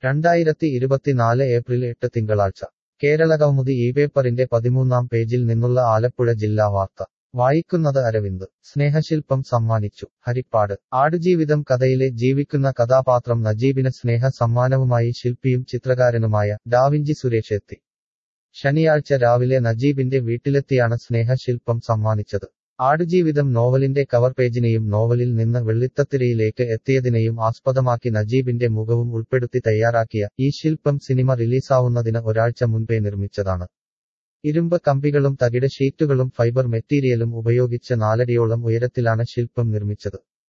രണ്ടായിരത്തി ഇരുപത്തിനാല് ഏപ്രിൽ എട്ട് തിങ്കളാഴ്ച കേരളകൗമുദി ഈ പേപ്പറിന്റെ പതിമൂന്നാം പേജിൽ നിന്നുള്ള ആലപ്പുഴ ജില്ലാ വാർത്ത വായിക്കുന്നത് അരവിന്ദ് സ്നേഹശില്പം സമ്മാനിച്ചു ഹരിപ്പാട് ആടുജീവിതം കഥയിലെ ജീവിക്കുന്ന കഥാപാത്രം നജീബിന് സ്നേഹ സമ്മാനവുമായി ശില്പിയും ചിത്രകാരനുമായ ഡാവിഞ്ചി സുരേഷ് എത്തി ശനിയാഴ്ച രാവിലെ നജീബിന്റെ വീട്ടിലെത്തിയാണ് സ്നേഹശില്പം സമ്മാനിച്ചത് ആടുജീവിതം നോവലിന്റെ കവർ പേജിനെയും നോവലിൽ നിന്ന് വെള്ളിത്തത്തിരയിലേക്ക് എത്തിയതിനെയും ആസ്പദമാക്കി നജീബിന്റെ മുഖവും ഉൾപ്പെടുത്തി തയ്യാറാക്കിയ ഈ ശില്പം സിനിമ റിലീസാവുന്നതിന് ഒരാഴ്ച മുൻപേ നിർമ്മിച്ചതാണ് ഇരുമ്പ് കമ്പികളും തകിട് ഷീറ്റുകളും ഫൈബർ മെറ്റീരിയലും ഉപയോഗിച്ച് നാലടിയോളം ഉയരത്തിലാണ് ശില്പം നിർമ്മിച്ചത്